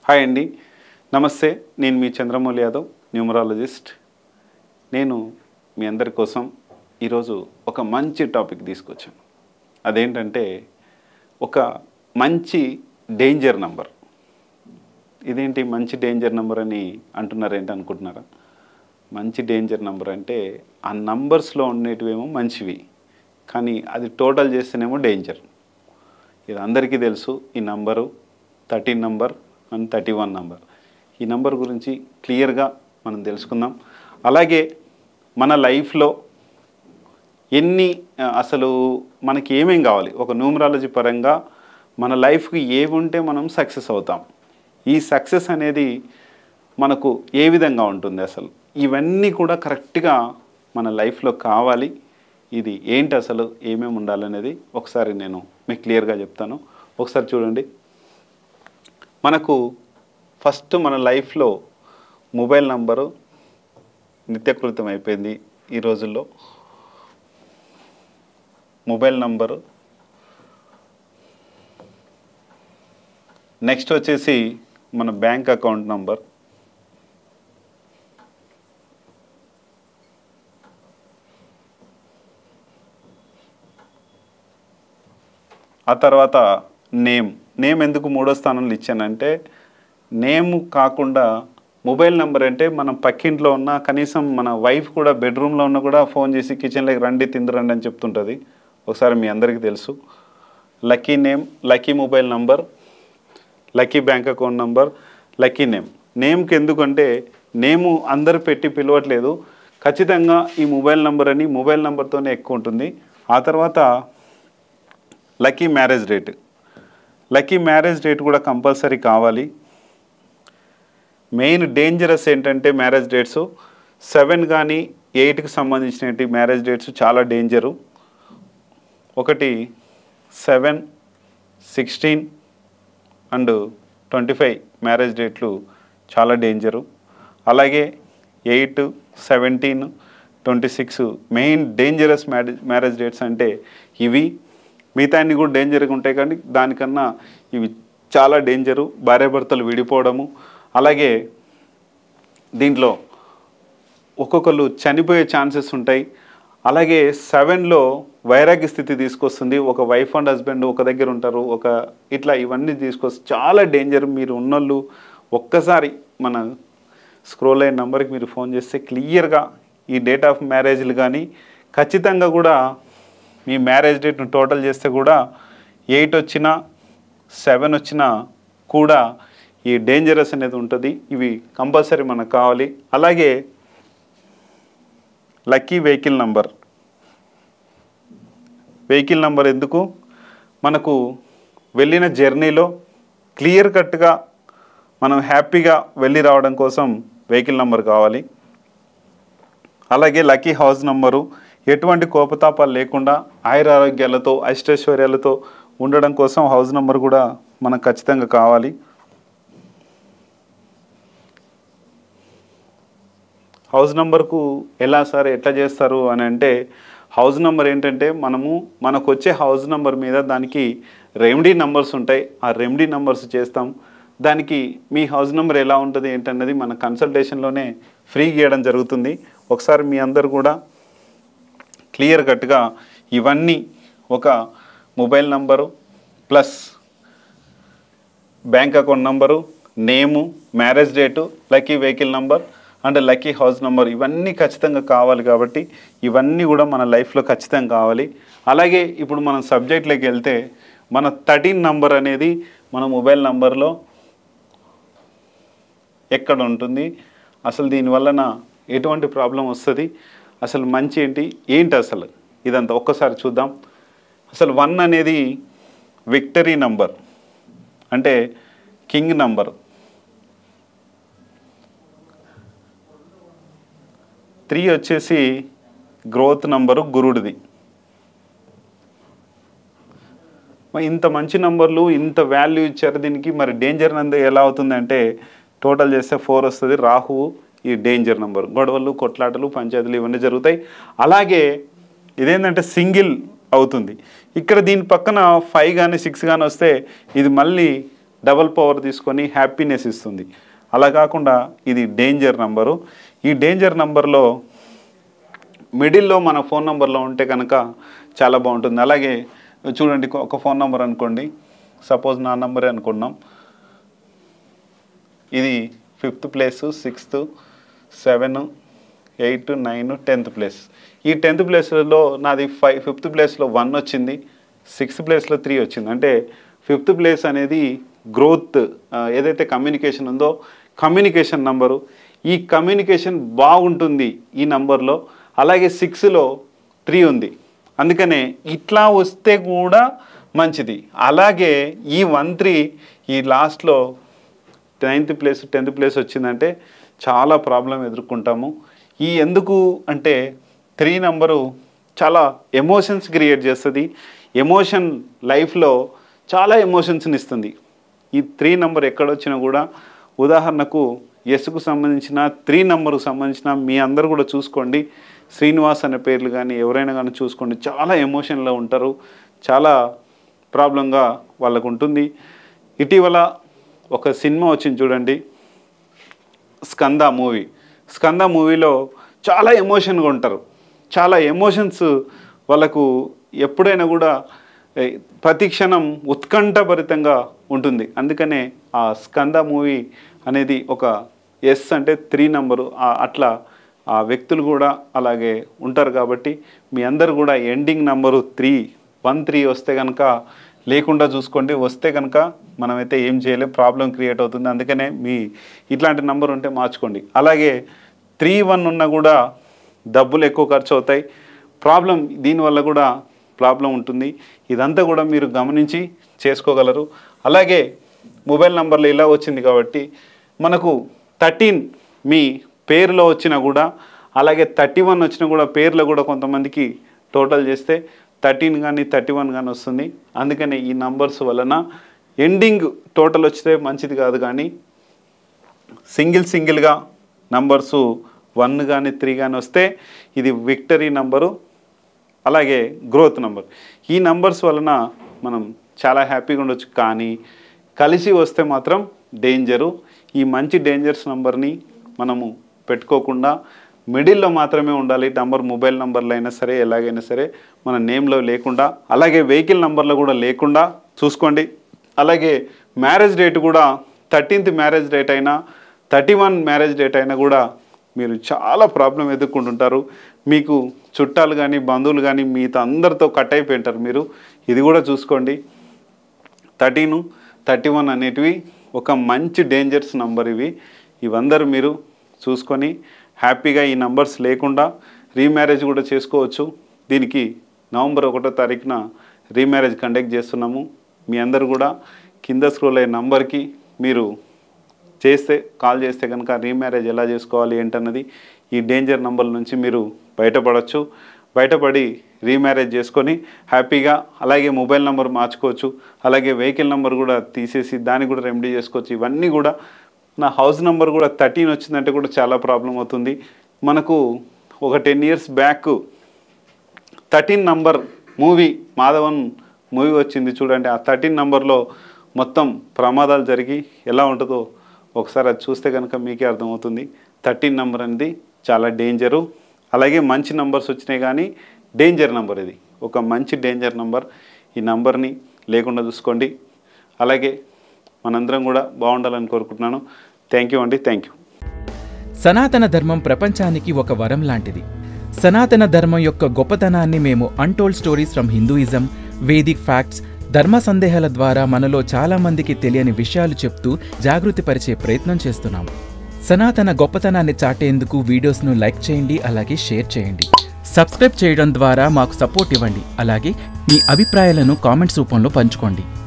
hi అండి నమస్తే నేను మీ చంద్రమౌళి యాదవ్ న్యూమరాలజిస్ట్ నేను మీ అందరి కోసం ఈరోజు ఒక మంచి టాపిక్ తీసుకొచ్చాను అదేంటంటే ఒక మంచి డేంజర్ నంబర్ ఇదేంటి మంచి డేంజర్ నెంబర్ అని అంటున్నారు ఏంటి అనుకుంటున్నారా మంచి డేంజర్ నెంబర్ అంటే ఆ నంబర్స్లో ఉండేటివేమో మంచివి కానీ అది టోటల్ చేస్తేనేమో డేంజర్ ఇది అందరికీ తెలుసు ఈ number thirteen number and thirty one number ఈ నంబర్ గురించి క్లియర్గా మనం తెలుసుకుందాం అలాగే మన లైఫ్లో ఎన్ని ఆ, అసలు మనకి ఏమేం కావాలి ఒక న్యూమరాలజీ పరంగా మన లైఫ్కి ఏమి ఉంటే మనం సక్సెస్ అవుతాం ఈ సక్సెస్ అనేది మనకు ఏ విధంగా ఉంటుంది అసలు ఇవన్నీ కూడా కరెక్ట్గా మన లైఫ్లో కావాలి ఇది ఏంటి అసలు ఏమేమి ఉండాలనేది ఒకసారి నేను మీకు క్లియర్గా చెప్తాను ఒకసారి చూడండి మనకు ఫస్ట్ మన లైఫ్లో మొబైల్ నంబరు నిత్యకృతం అయిపోయింది ఈ రోజుల్లో మొబైల్ నంబరు నెక్స్ట్ వచ్చేసి మన బ్యాంక్ అకౌంట్ నంబర్ ఆ తర్వాత నేమ్ నేమ్ ఎందుకు మూడో స్థానంలో ఇచ్చానంటే నేమ్ కాకుండా మొబైల్ నెంబర్ అంటే మనం పక్కింట్లో ఉన్న కనీసం మన వైఫ్ కూడా బెడ్రూమ్లో ఉన్న కూడా ఫోన్ చేసి కిచెన్లోకి రండి తిందరండి అని చెప్తుంటుంది ఒకసారి మీ అందరికీ తెలుసు lucky name lucky mobile number lucky bank account number lucky name నేమ్కి ఎందుకంటే నేము అందరు పెట్టి పిలవట్లేదు ఖచ్చితంగా ఈ మొబైల్ నంబర్ అని మొబైల్ నంబర్తోనే ఎక్కువ ఉంటుంది ఆ తర్వాత lucky marriage date lucky marriage date కూడా కంపల్సరీ కావాలి మెయిన్ డేంజరస్ ఏంటంటే మ్యారేజ్ డేట్స్ సెవెన్ కానీ ఎయిట్కి సంబంధించినటువంటి మ్యారేజ్ డేట్స్ చాలా డేంజరు ఒకటి seven sixteen and twenty five marriage డేట్లు చాలా డేంజరు అలాగే eight seventeen twenty six main dangerous marriage marriage dates అంటే ఇవి మిగతా అన్ని కూడా డేంజర్గా ఉంటాయి కానీ దానికన్నా ఇవి చాలా డేంజరు భార్యాభర్తలు విడిపోవడము అలాగే దీంట్లో ఒక్కొక్కరు చనిపోయే ఛాన్సెస్ ఉంటాయి అలాగే సెవెన్లో వైరాగ్య స్థితి తీసుకొస్తుంది ఒక వైఫ్ అండ్ హస్బెండ్ ఒక దగ్గర ఉంటారు ఒక ఇట్లా ఇవన్నీ తీసుకొస్తే చాలా డేంజర్ మీరు ఉన్నోళ్ళు ఒక్కసారి మన స్క్రోల్ అయిన నెంబర్కి మీరు ఫోన్ చేస్తే క్లియర్గా ఈ డేట్ ఆఫ్ మ్యారేజ్లు కానీ ఖచ్చితంగా కూడా మీ మ్యారేజ్ డేట్ను టోటల్ చేస్తే కూడా ఎయిట్ వచ్చినా సెవెన్ వచ్చినా కూడా ఈ డేంజరస్ అనేది ఉంటుంది ఇవి కంపల్సరీ మనకు కావాలి అలాగే lucky vehicle number vehicle number ఎందుకు మనకు వెళ్ళిన జర్నీలో క్లియర్ కట్గా మనం హ్యాపీగా వెళ్ళి రావడం కోసం వెహికల్ నంబర్ కావాలి అలాగే లక్కీ హౌస్ నంబరు ఎటువంటి కోపతాపాలు లేకుండా ఆయురారోగ్యాలతో అష్టైశ్వర్యాలతో ఉండడం కోసం హౌస్ నంబర్ కూడా మనకు ఖచ్చితంగా కావాలి హౌస్ నెంబర్కు ఎలా సార్ ఎట్లా చేస్తారు అని అంటే హౌస్ నెంబర్ ఏంటంటే మనము మనకు వచ్చే హౌస్ నెంబర్ మీద దానికి రెమెడీ నెంబర్స్ ఉంటాయి ఆ రెమెడీ నెంబర్స్ చేస్తాం దానికి మీ హౌస్ నెంబర్ ఎలా ఉంటుంది ఏంటన్నది మన కన్సల్టేషన్లోనే ఫ్రీ గీయడం జరుగుతుంది ఒకసారి మీ అందరు కూడా క్లియర్ కట్గా ఇవన్నీ ఒక mobile number plus bank account number name marriage date lucky vehicle number and lucky house number ఇవన్నీ ఖచ్చితంగా కావాలి కాబట్టి ఇవన్నీ కూడా మన లైఫ్లో ఖచ్చితంగా కావాలి అలాగే ఇప్పుడు మనం సబ్జెక్ట్లోకి వెళ్తే మన థర్టీన్ నంబర్ అనేది మన మొబైల్ నంబర్లో ఎక్కడ ఉంటుంది అసలు దీనివలన ఎటువంటి ప్రాబ్లం వస్తుంది అసలు మంచి ఏంటి ఏంటి అసలు ఇదంతా ఒక్కసారి చూద్దాం అసలు వన్ అనేది విక్టరీ నంబర్ అంటే కింగ్ నంబర్ త్రీ వచ్చేసి గ్రోత్ నంబరు గురుడిది మరి ఇంత మంచి నంబర్లు ఇంత వాల్యూ ఇచ్చారు దీనికి మరి డేంజర్ నందు ఎలా అవుతుందంటే టోటల్ చేస్తే ఫోర్ వస్తుంది రాహువు ఈ డేంజర్ నంబర్ గొడవలు కొట్లాటలు పంచాయతీలు ఇవన్నీ జరుగుతాయి అలాగే ఇదేంటంటే సింగిల్ అవుతుంది ఇక్కడ దీని పక్కన ఫైవ్ కానీ సిక్స్ కానీ వస్తే ఇది మళ్ళీ డబల్ పవర్ తీసుకొని హ్యాపీనెస్ ఇస్తుంది అలా కాకుండా ఇది డేంజర్ నంబరు ఈ డేంజర్ నంబర్లో మిడిల్లో మన ఫోన్ నెంబర్లో ఉంటే కనుక చాలా బాగుంటుంది అలాగే చూడండి ఒక ఫోన్ నెంబర్ అనుకోండి సపోజ్ నా నెంబరే అనుకున్నాం ఇది fifth place sixth seven eight nine tenth place ఈ టెన్త్ ప్లేస్లో నాది ఫైవ్ ఫిఫ్త్ ప్లేస్లో వన్ వచ్చింది సిక్స్త్ ప్లేస్లో త్రీ వచ్చింది అంటే ఫిఫ్త్ ప్లేస్ అనేది గ్రోత్ ఏదైతే కమ్యూనికేషన్ ఉందో కమ్యూనికేషన్ నంబరు ఈ కమ్యూనికేషన్ బాగుంటుంది ఈ నంబర్లో అలాగే సిక్స్లో త్రీ ఉంది అందుకనే ఇట్లా వస్తే కూడా మంచిది అలాగే ఈ వన్ త్రీ ఈ లాస్ట్లో నైన్త్ ప్లేస్ టెన్త్ ప్లేస్ వచ్చిందంటే చాలా ప్రాబ్లం ఎదుర్కొంటాము ఈ ఎందుకు అంటే త్రీ నంబరు చాలా ఎమోషన్స్ క్రియేట్ చేస్తుంది ఎమోషన్ లైఫ్లో చాలా ఎమోషన్స్ని ఇస్తుంది ఈ త్రీ నంబర్ ఎక్కడొచ్చినా కూడా ఉదాహరణకు ఎస్కు సంబంధించిన త్రీ నంబర్కు సంబంధించిన మీ అందరు కూడా చూసుకోండి శ్రీనివాస్ అనే పేర్లు కానీ ఎవరైనా కానీ చూసుకోండి చాలా ఎమోషన్లో ఉంటారు చాలా ప్రాబ్లంగా వాళ్ళకు ఉంటుంది ఇటీవల ఒక సినిమా వచ్చింది చూడండి స్కంద మూవీ స్కంద మూవీలో చాలా ఎమోషన్గా ఉంటారు చాలా ఎమోషన్స్ వాళ్ళకు ఎప్పుడైనా కూడా ఏ, ప్రతి క్షణం ఉత్కంఠభరితంగా ఉంటుంది అందుకనే ఆ స్కంద మూవీ అనేది ఒక ఎస్ అంటే త్రీ నంబరు అట్లా ఆ వ్యక్తులు కూడా అలాగే ఉంటారు కాబట్టి మీ అందరు కూడా ending number three one three వస్తే కనుక లేకుండా చూసుకోండి వస్తే కనుక మనమైతే ఏం చేయలేం ప్రాబ్లం క్రియేట్ అవుతుంది అందుకనే మీ ఇట్లాంటి నంబర్ ఉంటే మార్చుకోండి అలాగే త్రీ వన్ ఉన్నా కూడా డబ్బులు ఎక్కువ ఖర్చు అవుతాయి ప్రాబ్లం దీనివల్ల కూడా ప్రాబ్లం ఉంటుంది ఇదంతా కూడా మీరు గమనించి చేసుకోగలరు అలాగే మొబైల్ నంబర్లో ఇలా వచ్చింది కాబట్టి మనకు థర్టీన్ మీ పేరులో వచ్చినా కూడా అలాగే థర్టీ వన్ వచ్చినా కూడా పేర్లో కూడా కొంతమందికి టోటల్ చేస్తే థర్టీన్ కానీ థర్టీ వన్ కానీ వస్తుంది అందుకనే ఈ నంబర్స్ వలన ఎండింగ్ టోటల్ వచ్చితే మంచిది కాదు కానీ సింగిల్ సింగిల్గా నంబర్సు వన్ కానీ త్రీ కానీ వస్తే ఇది విక్టరీ నంబరు అలాగే గ్రోత్ నంబర్ ఈ నంబర్స్ వలన మనం చాలా హ్యాపీగా ఉండొచ్చు కానీ కలిసి వస్తే మాత్రం డేంజరు ఈ మంచి డేంజర్స్ నంబర్ని మనము పెట్టుకోకుండా మిడిల్లో మాత్రమే ఉండాలి నంబర్ మొబైల్ నంబర్లో అయినా సరే ఎలాగైనా సరే మన నేమ్లో లేకుండా అలాగే వెహికల్ నంబర్లో కూడా లేకుండా చూసుకోండి అలాగే మ్యారేజ్ డేట్ కూడా థర్టీన్త్ మ్యారేజ్ డేట్ అయినా థర్టీ వన్ మ్యారేజ్ డేట్ అయినా కూడా మీరు చాలా ప్రాబ్లం ఎదుర్కొంటుంటారు మీకు చుట్టాలు కానీ బంధువులు కానీ మీతో అందరితో కట్ అయిపోయి ఉంటారు మీరు ఇది కూడా చూసుకోండి థర్టీను థర్టీ వన్ అనేటివి ఒక మంచి డేంజర్స్ నంబర్ ఇవి ఇవందరూ మీరు చూసుకొని హ్యాపీగా ఈ నంబర్స్ లేకుండా రీమ్యారేజ్ కూడా చేసుకోవచ్చు దీనికి నవంబర్ ఒకటో తారీఖున రీమ్యారేజ్ కండక్ట్ చేస్తున్నాము మీ అందరు కూడా కింద స్క్రోల్ అయ్యే నంబర్కి మీరు చేస్తే కాల్ చేస్తే కనుక రీమ్యారేజ్ ఎలా చేసుకోవాలి ఏంటన్నది ఈ డేంజర్ నంబర్ నుంచి మీరు బయటపడవచ్చు బయటపడి రీమ్యారేజ్ చేసుకొని హ్యాపీగా అలాగే మొబైల్ నెంబర్ మార్చుకోవచ్చు అలాగే వెహికల్ నెంబర్ కూడా తీసేసి దాన్ని కూడా రెమెడీ చేసుకోవచ్చు ఇవన్నీ కూడా నా హౌస్ నెంబర్ కూడా థర్టీన్ వచ్చిందంటే కూడా చాలా ప్రాబ్లం అవుతుంది మనకు ఒక ten years back thirteen number movie Madhavan movie వచ్చింది చూడండి ఆ థర్టీన్ నంబర్లో మొత్తం ప్రమాదాలు జరిగి ఎలా ఉంటుందో ఒకసారి అది చూస్తే కనుక మీకే అర్థమవుతుంది థర్టీన్ నంబర్ అనేది చాలా డేంజరు అలాగే మంచి నంబర్స్ వచ్చినాయి కానీ డేంజర్ నంబర్ ఇది ఒక మంచి డేంజర్ నంబర్ ఈ నంబర్ని లేకుండా చూసుకోండి అలాగే మనందరం కూడా బాగుండాలని కోరుకుంటున్నాను థ్యాంక్ యూ అండి థ్యాంక్ యూ సనాతన ధర్మం ప్రపంచానికి ఒక వరం లాంటిది సనాతన ధర్మం యొక్క గొప్పతనాన్ని మేము untold stories from Hinduism Vedic facts ధర్మ సందేహాల ద్వారా మనలో చాలా మందికి తెలియని విషయాలు చెప్తూ జాగృతి పరిచే ప్రయత్నం చేస్తున్నాం సనాతన గొప్పతనాన్ని చాటేందుకు వీడియోస్ను లైక్ చేయండి అలాగే షేర్ చేయండి సబ్స్క్రైబ్ చేయడం ద్వారా మాకు సపోర్ట్ ఇవ్వండి అలాగే మీ అభిప్రాయాలను కామెంట్స్ రూపంలో పంచుకోండి